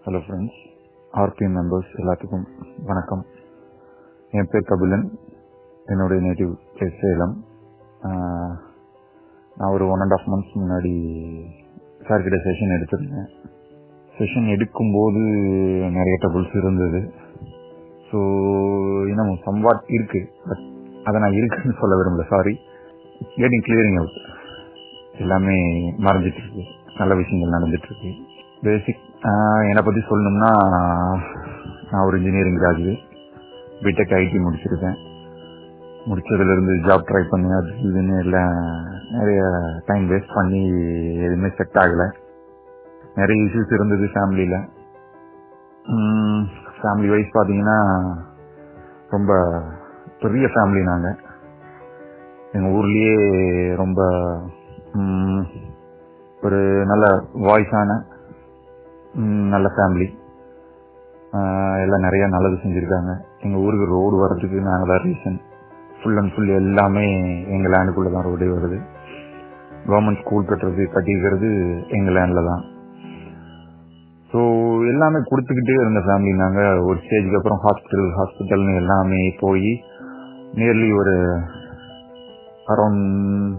hello friends RPM members எல்லாத்துக்கும் வணக்கம் என் பேர் கபிலன் என்னுடைய நேட்டிவ் பிளேஸ் சேலம் ஆஹ், நான் ஒரு ஒன் அண்ட் ஆஃப் மந்த்ஸ் முன்னாடி சார்கிட்ட செஷன் எடுத்திருந்தேன் செஷன் எடுக்கும்போது நிறைய டபுள்ஸ் இருந்தது ஸோ இன்னும் சம்வாட் இருக்கு பட் அதை நான் இருக்குன்னு சொல்ல விரும்பல சாரி கெட்டிங் கிளியரிங் அவுட் எல்லாமே மறைஞ்சிட்டு இருக்கு நல்ல விஷயங்கள் நடந்துட்டு இருக்கு பேசிக் என்னை பற்றி சொல்லணும்னா நான் ஒரு இன்ஜினியரிங் கிராஜுவேட் பிடெக் ஐடி முடிச்சிருக்கேன் முடிச்சதுலேருந்து ஜாப் ட்ரை பண்ணி அது இதுன்னு எல்லாம் நிறைய டைம் வேஸ்ட் பண்ணி எதுவுமே செட் ஆகலை நிறைய இஷ்யூஸ் இருந்தது ஃபேமிலியில் ஃபேமிலி வைஸ் பார்த்தீங்கன்னா ரொம்ப பெரிய ஃபேமிலி நாங்கள் எங்கள் ஊர்லேயே ரொம்ப ம், ஒரு நல்ல வாய்ஸான நல்ல ஃபேமிலி எல்லாம் நிறைய நல்லது செஞ்சுருக்காங்க எங்கள் ஊருக்கு ரோடு வர்றதுக்கு நாங்கள் தான் ரீசன் ஃபுல் அண்ட் ஃபுல் எல்லாமே எங்கள் லேண்டுக்குள்ளே தான் ரோடே வருது கவர்மெண்ட் ஸ்கூல் கட்டுறது கட்டிக்கிறது எங்கள் லேண்டில் தான் ஸோ எல்லாமே கொடுத்துக்கிட்டே இருந்த ஃபேமிலி நாங்கள் ஒரு ஸ்டேஜுக்கு அப்புறம் ஹாஸ்பிட்டல் ஹாஸ்பிட்டல்னு எல்லாமே போய் நியர்லி ஒரு அரௌண்ட்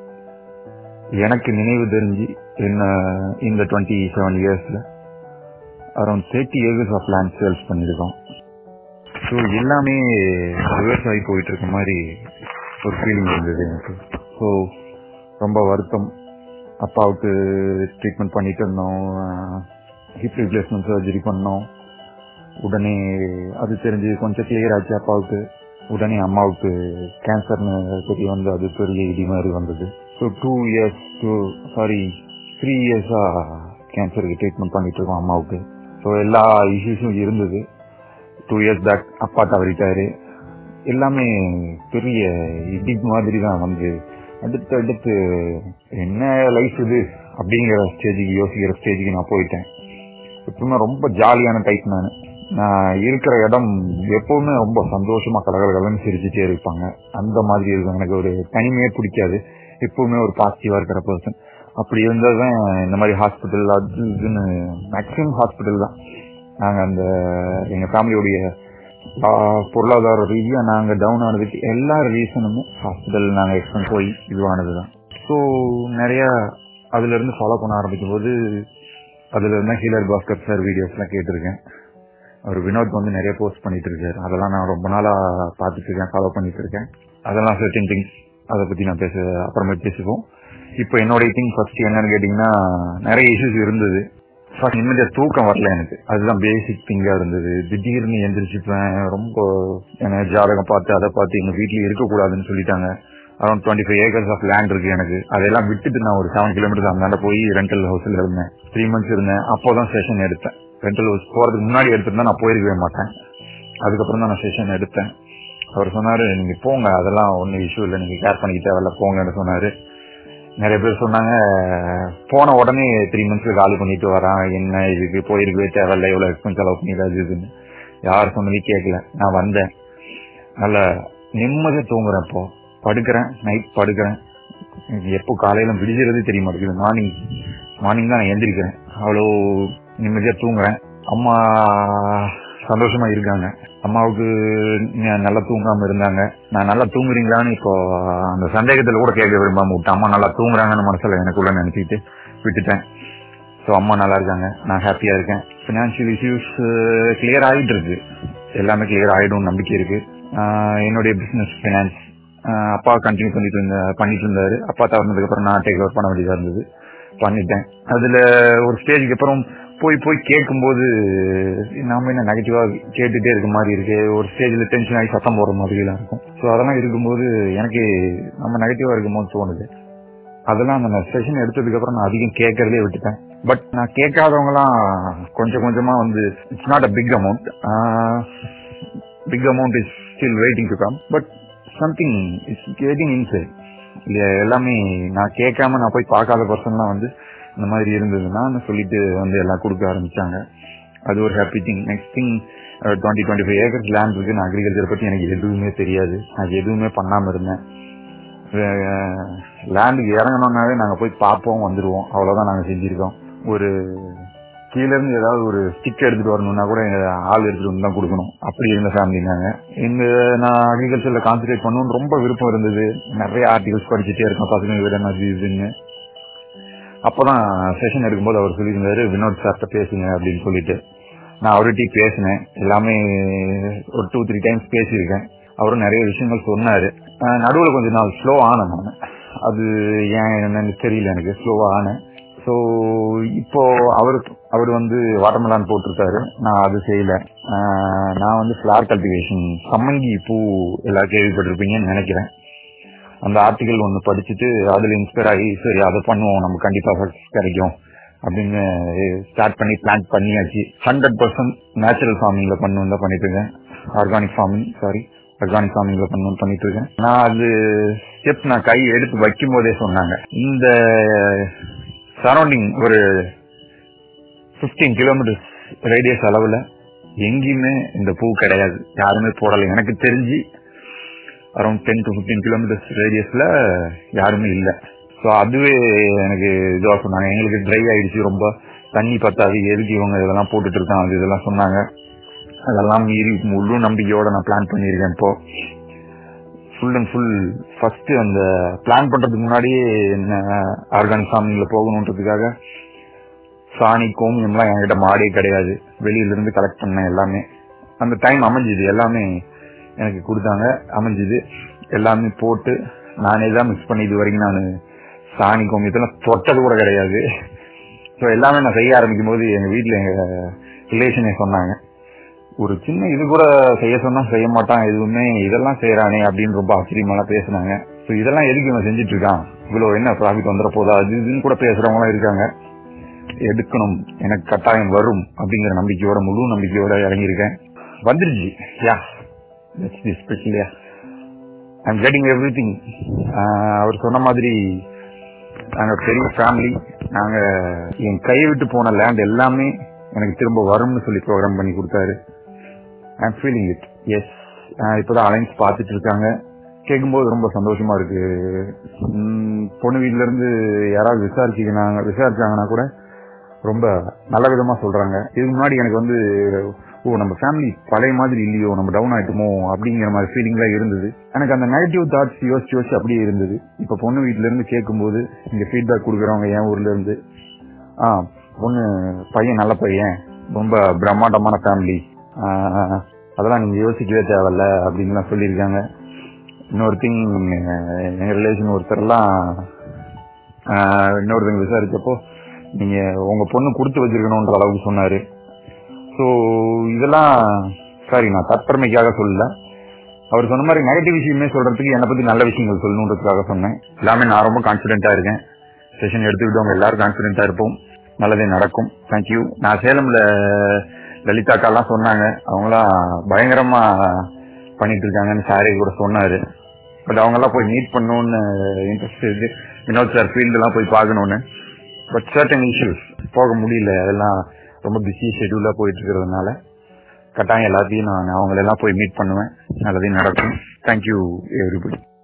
எனக்கு நினைவு தெரிஞ்சு என்ன இந்த டுவெண்ட்டி செவன் இயர்ஸில் around thirty acres of land sales பண்ணியிருக்கோம் ஸோ எல்லாமே ரிவர்ஸ் ஆகி போயிட்டு இருக்க மாதிரி ஒரு ஃபீலிங் இருந்தது எனக்கு ஸோ ரொம்ப வருத்தம் அப்பாவுக்கு ட்ரீட்மெண்ட் பண்ணிட்டு இருந்தோம் ஹிப் ரீப்ளேஸ்மெண்ட் சர்ஜரி பண்ணோம் உடனே அது தெரிஞ்சு கொஞ்சம் கிளியர் ஆச்சு அப்பாவுக்கு உடனே அம்மாவுக்கு கேன்சர்னு தெரிய வந்து அது பெரிய இடி மாதிரி வந்தது so two years two sorry three இயர்ஸாக கேன்சருக்கு ட்ரீட்மெண்ட் பண்ணிட்டு இருக்கோம் அம்மாவுக்கு ஸோ எல்லா இஷ்யூஸும் இருந்தது டூ இயர்ஸ் பேக் அப்பா தவறிட்டாரு எல்லாமே பெரிய இடி மாதிரி தான் வந்து அடுத்து அடுத்து என்ன லைஃப் இது அப்படிங்கிற ஸ்டேஜுக்கு யோசிக்கிற ஸ்டேஜுக்கு நான் போயிட்டேன் எப்பவுமே ரொம்ப ஜாலியான டைப் நான் நான் இருக்கிற இடம் எப்பவுமே ரொம்ப சந்தோஷமா கலகலகலன்னு சிரிச்சுட்டே இருப்பாங்க அந்த மாதிரி இருக்கும் எனக்கு ஒரு தனிமையே பிடிக்காது எப்பவுமே ஒரு பாசிட்டிவா இருக்கிற பர்சன் அப்படி இருந்ததுதான் இந்த மாதிரி ஹாஸ்பிட்டல் அது இதுன்னு மேக்சிமம் ஹாஸ்பிட்டல் தான் நாங்க அந்த எங்க ஃபேமிலியோடைய பொருளாதார ரீதியா நாங்க டவுன் ஆனதுக்கு எல்லா ரீசனுமே ஹாஸ்பிட்டல் நாங்க எக்ஸ்பென்ஸ் போய் இதுவானதுதான் ஸோ நிறைய அதுல இருந்து ஃபாலோ பண்ண ஆரம்பிக்கும் போது அதுல இருந்தா ஹீலர் பாஸ்கர் சார் வீடியோஸ்லாம் கேட்டிருக்கேன் அவர் வினோத் வந்து நிறைய போஸ்ட் பண்ணிட்டு இருக்காரு அதெல்லாம் நான் ரொம்ப நாளா பார்த்துட்டு இருக்கேன் ஃபாலோ பண்ணிட்டு இருக்கேன் அதெல்லாம் சர்டன் திங்ஸ் அதை பத்தி நான் பேச அப்புறமேட்டு பேசுவோம் இப்போ என்னோட திங் ஃபர்ஸ்ட் என்னன்னு கேட்டீங்கன்னா நிறைய இஷ்யூஸ் இருந்தது ஃபர்ஸ்ட் நிம்மதியா தூக்கம் வரல எனக்கு அதுதான் பேசிக் திங்கா இருந்தது திடீர்னு எந்திரிச்சுப்பேன் ரொம்ப எனக்கு ஜாதகம் பார்த்து அதை பார்த்து எங்க வீட்லயே இருக்கக்கூடாதுன்னு சொல்லிட்டாங்க around twenty five acres of land இருக்கு எனக்கு அதெல்லாம் விட்டுட்டு நான் ஒரு செவன் கிலோமீட்டர்ஸ் அந்தாண்ட போய் ரெண்டல் ஹவுஸ்ல இருந்தேன் த்ரீ மந்த்ஸ் இருந்தேன் அப்போதான் செஷன் எடுத்தேன் ரெண்டல் ஹவுஸ் போறதுக்கு முன்னாடி எடுத்திருந்தா நான் போயிருக்கவே மாட்டேன் அதுக்கப்புறம் தான் நான் செஷன் எடுத்தேன் அவர் சொன்னாரு நீங்க போங்க அதெல்லாம் ஒன்னும் இஷ்யூ இல்லை நீங்க கேர் பண்ணிக்க தேவையில்ல போங்கன்னு சொன்னாரு நிறைய பேர் சொன்னாங்க போன உடனே த்ரீ மந்த்ஸ்ல காலி பண்ணிட்டு வரான் என்ன இதுக்கு போயிருக்கவே தேவையில்ல இவ்வளவு எக்ஸ்பென்ஸ் செலவு பண்ணிடாது இதுன்னு யார் சொன்னதையும் கேட்கல நான் வந்தேன் நல்ல நிம்மதியா தூங்குறேன் இப்போ படுக்கிறேன் நைட் படுக்கிறேன் எனக்கு எப்போ காலையில விடிஞ்சிறதே தெரிய மாட்டேங்குது மார்னிங் மார்னிங் தான் நான் எந்திரிக்கிறேன் அவ்வளோ நிம்மதியா தூங்குறேன் அம்மா சந்தோஷமா இருக்காங்க அம்மாவுக்கு ந- நல்லா தூங்காம இருந்தாங்க நான் நல்லா தூங்குறீங்களான்னு இப்போ அந்த சந்தேகத்துல கூட கேட்க விரும்பாம விட்டேன் அம்மா நல்லா தூங்குறாங்கன்னு மனசுல எனக்குள்ள நினைச்சிட்டு விட்டுட்டேன் ஸோ அம்மா நல்லா இருக்காங்க நான் ஹாப்பியா இருக்கேன் ஃபினான்ஷியல் இஷ்யூஸ் கிளியர் ஆகிட்டு இருக்கு எல்லாமே கிளியர் ஆயிடும் நம்பிக்கை இருக்கு ஆஹ் என்னுடைய பிசினஸ் ஃபினான்ஸ் அப்பா கண்டினியூ பண்ணிட்டு இருந்த பண்ணிட்டு இருந்தாரு அப்பா தவறினதுக்கு அப்புறம் நான் டேக் ஓவர் பண்ண வேண்டியதா இருந்தது பண்ணிட்டேன் அதுல ஒரு ஸ்டேஜுக்கு அப்புறம் போய் போய் கேட்கும்போது நாம என்ன நெகட்டிவா கேட்டுட்டே இருக்க மாதிரி இருக்கு ஒரு ஸ்டேஜ்ல டென்ஷன் ஆகி சத்தம் போடுற மாதிரி எல்லாம் இருக்கும் ஸோ அதெல்லாம் இருக்கும்போது எனக்கு நம்ம நெகட்டிவா இருக்கும்போது தோணுது அதெல்லாம் அந்த செஷன் எடுத்ததுக்கு அப்புறம் நான் அதிகம் கேட்கறதே விட்டுட்டேன் பட் நான் கேட்காதவங்கலாம் கொஞ்சம் கொஞ்சமா வந்து it's not a big amount big amount is still waiting to come but something it's getting inside இல்லையா எல்லாமே நான் கேட்காம நான் போய் பார்க்காத பர்சன்லாம் வந்து இந்த மாதிரி இருந்ததுன்னா சொல்லிட்டு வந்து எல்லாம் கொடுக்க ஆரம்பிச்சாங்க அது ஒரு happy thing next thing twenty twenty five acres land இருக்கு நான் அக்ரிகல்ச்சர் பத்தி எனக்கு எதுவுமே தெரியாது நான் எதுவுமே பண்ணாம இருந்தேன் லேண்டுக்கு இறங்கணும்னாவே நாங்க போய் பார்ப்போம் வந்துருவோம் அவ்வளவுதான் நாங்க செஞ்சிருக்கோம் ஒரு கீழ இருந்து ஏதாவது ஒரு ஸ்டிக் எடுத்துட்டு வரணும்னா கூட எங்க ஆள் எடுத்துட்டு வந்து தான் கொடுக்கணும் அப்படி இருந்த ஃபேமிலி நாங்க இந்த நான் அக்ரிகல்ச்சர்ல கான்சென்ட்ரேட் பண்ணணும்னு ரொம்ப விருப்பம் இருந்தது நிறைய ஆர்டிகல்ஸ் படிச்சுட்டே இருக்கேன் பசங்க விட அது இதுன்னு அப்பதான் செஷன் எடுக்கும்போது அவர் சொல்லியிருந்தாரு வினோத் சார்ட்ட பேசுங்க அப்படின்னு சொல்லிட்டு நான் அவர்கிட்டயும் பேசினேன் எல்லாமே ஒரு டூ த்ரீ டைம்ஸ் பேசியிருக்கேன் அவரும் நிறைய விஷயங்கள் சொன்னாரு அஹ் நடுவுல கொஞ்ச நாள் ஸ்லோ ஆனேன் நான் அது ஏன் என்னன்னு தெரியல எனக்கு ஸ்லோவா ஆனேன் ஸோ இப்போ அவர் அவர் வந்து வாட்டர்மெலான் போட்டிருக்காரு நான் அது செய்யல அஹ் நான் வந்து ஃபிளார் கல்டிவேஷன் சம்மங்கி பூ எல்லாரும் கேள்விப்பட்டிருப்பீங்கன்னு நினைக்கிறேன் அந்த ஆர்டிகல் ஒன்று படிச்சுட்டு அதுல இன்ஸ்பயர் ஆகி சரி அதை பண்ணுவோம் நம்ம கண்டிப்பா சக்சஸ் கிடைக்கும் அப்படின்னு ஸ்டார்ட் பண்ணி பிளான் பண்ணியாச்சு ஹண்ட்ரட் பர்சன்ட் நேச்சுரல் ஃபார்மிங்ல பண்ணணும் தான் பண்ணிட்டு இருக்கேன் ஆர்கானிக் ஃபார்மிங் சாரி ஆர்கானிக் ஃபார்மிங்ல பண்ணணும் பண்ணிட்டு இருக்கேன் நான் அது ஸ்டெப் நான் கை எடுத்து வைக்கும் போதே சொன்னாங்க இந்த சரௌண்டிங் ஒரு 15 கிலோமீட்டர்ஸ் ரேடியஸ் அளவுல எங்கேயுமே இந்த பூ கிடையாது யாருமே போடல எனக்கு தெரிஞ்சு around ten to fifteen kilometres ரேடியஸ்ல யாருமே இல்ல ஸோ அதுவே எனக்கு இதுவா சொன்னாங்க எங்களுக்கு ட்ரை ஆயிடுச்சு ரொம்ப தண்ணி பத்தாது எதுக்கு இவங்க இதெல்லாம் போட்டுட்டு இருக்காங்க அது இதெல்லாம் சொன்னாங்க அதெல்லாம் மீறி முழு நம்பிக்கையோட நான் பிளான் பண்ணியிருக்கேன் இப்போ ஃபுல் அண்ட் ஃபுல் ஃபர்ஸ்ட் அந்த பிளான் பண்றதுக்கு முன்னாடியே என்ன ஆர்கானிக் ஃபார்மிங்ல போகணுன்றதுக்காக சாணி கோமியம்லாம் என்கிட்ட மாடே கிடையாது வெளியில இருந்து கலெக்ட் பண்ணேன் எல்லாமே அந்த டைம் அமைஞ்சுது எல்லாமே எனக்கு கொடுத்தாங்க அமைஞ்சுது எல்லாமே போட்டு நானே தான் மிக்ஸ் பண்ணி இது வரைக்கும் நான் சாணி கோமியத்தெல்லாம் தொட்டது கூட கிடையாது ஸோ எல்லாமே நான் செய்ய ஆரம்பிக்கும் போது எங்க வீட்டில் எங்க ரிலேஷனே சொன்னாங்க ஒரு சின்ன இது கூட செய்ய சொன்னா செய்ய மாட்டான் எதுவுமே இதெல்லாம் செய்யறானே அப்படின்னு ரொம்ப ஆச்சரியமாலாம் பேசுனாங்க ஸோ இதெல்லாம் எதுக்கு இவன் செஞ்சுட்டு இருக்கான் இவ்வளவு என்ன ப்ராஃபிட் வந்துட போதா அது இதுன்னு கூட பேசுறவங்களாம் இருக்காங்க எடுக்கணும் எனக்கு கட்டாயம் வரும் அப்படிங்கிற நம்பிக்கையோட முழு நம்பிக்கையோட இறங்கியிருக்கேன் வந்துருச்சு yeah that's the special yeah I'm getting everything அவர் சொன்ன மாதிரி நாங்க பெரிய ஃபேமிலி நாங்க என் கையை விட்டு போன லேண்ட் எல்லாமே எனக்கு திரும்ப வரும்னு சொல்லி ப்ரோக்ராம் பண்ணி கொடுத்தாரு ஐம் ஃபீலிங் இட் எஸ் இப்போதான் அலைன்ஸ் பார்த்துட்டு இருக்காங்க கேட்கும்போது ரொம்ப சந்தோஷமா இருக்கு உம், பொண்ணு வீட்ல இருந்து யாராவது விசாரிச்சுக்கினாங்க விசாரிச்சாங்கன்னா கூட ரொம்ப நல்ல விதமா சொல்றாங்க இதுக்கு முன்னாடி எனக்கு வந்து ஓ நம்ம ஃபேமிலி பழைய மாதிரி இல்லையோ நம்ம டவுன் ஆயிட்டுமோ அப்படிங்கிற மாதிரி ஃபீலிங்லாம் இருந்தது எனக்கு அந்த நெகட்டிவ் தாட்ஸ் யோசிச்சு யோசிச்சு அப்படியே இருந்தது இப்ப பொண்ணு வீட்ல இருந்து கேட்கும்போது இங்க ஃபீட்பேக் கொடுக்குறவங்க என் ஊர்ல இருந்து ஆ பொண்ணு பையன் நல்ல பையன் ரொம்ப பிரம்மாண்டமான ஃபேமிலி அதெல்லாம் நீங்க யோசிக்கவே தேவையில்ல அப்படின்லாம் சொல்லியிருக்காங்க இன்னொரு திங் எங்க ரிலேஷன் ஒருத்தர்லாம் ஆஹ், இன்னொருத்தங்க விசாரிச்சப்போ நீங்க உங்க பொண்ணு கொடுத்து வச்சிருக்கணும்ன்ற அளவுக்கு சொன்னாரு ஸோ இதெல்லாம் சாரி நான் தற்பெருமைக்காக சொல்லல அவர் சொன்ன மாதிரி நெகட்டிவ் விஷயமே சொல்றதுக்கு என்னை பத்தி நல்ல விஷயங்கள் சொல்லணுன்றதுக்காக சொன்னேன் எல்லாமே நான் ரொம்ப கான்பிடென்ட்டா இருக்கேன் செஷன் எடுத்துக்கிட்டவங்க எல்லாரும் கான்பிடென்ட்டா இருப்போம் நல்லதே நடக்கும் தேங்க்யூ நான் சேலம்ல லலிதாக்காலாம் சொன்னாங்க அவங்களாம் பயங்கரமா பண்ணிட்டு இருக்காங்கன்னு சாரே கூட சொன்னாரு பட் அவங்க எல்லாம் போய் மீட் பண்ணணும்னு இன்ட்ரெஸ்ட் இருக்கு வினோத் சார் ஃபீல்டு எல்லாம் போய் பார்க்கணும்னு பட் சர்டன் இஷ்யூஸ் போக முடியல அதெல்லாம் ரொம்ப பிஸி ஷெட்யூலா போயிட்டு இருக்கிறதுனால கட்டாயம் எல்லாத்தையும் நான் அவங்களெல்லாம் போய் மீட் பண்ணுவேன் நல்லதே நடக்கும் தேங்க்யூ எவ்ரிபடி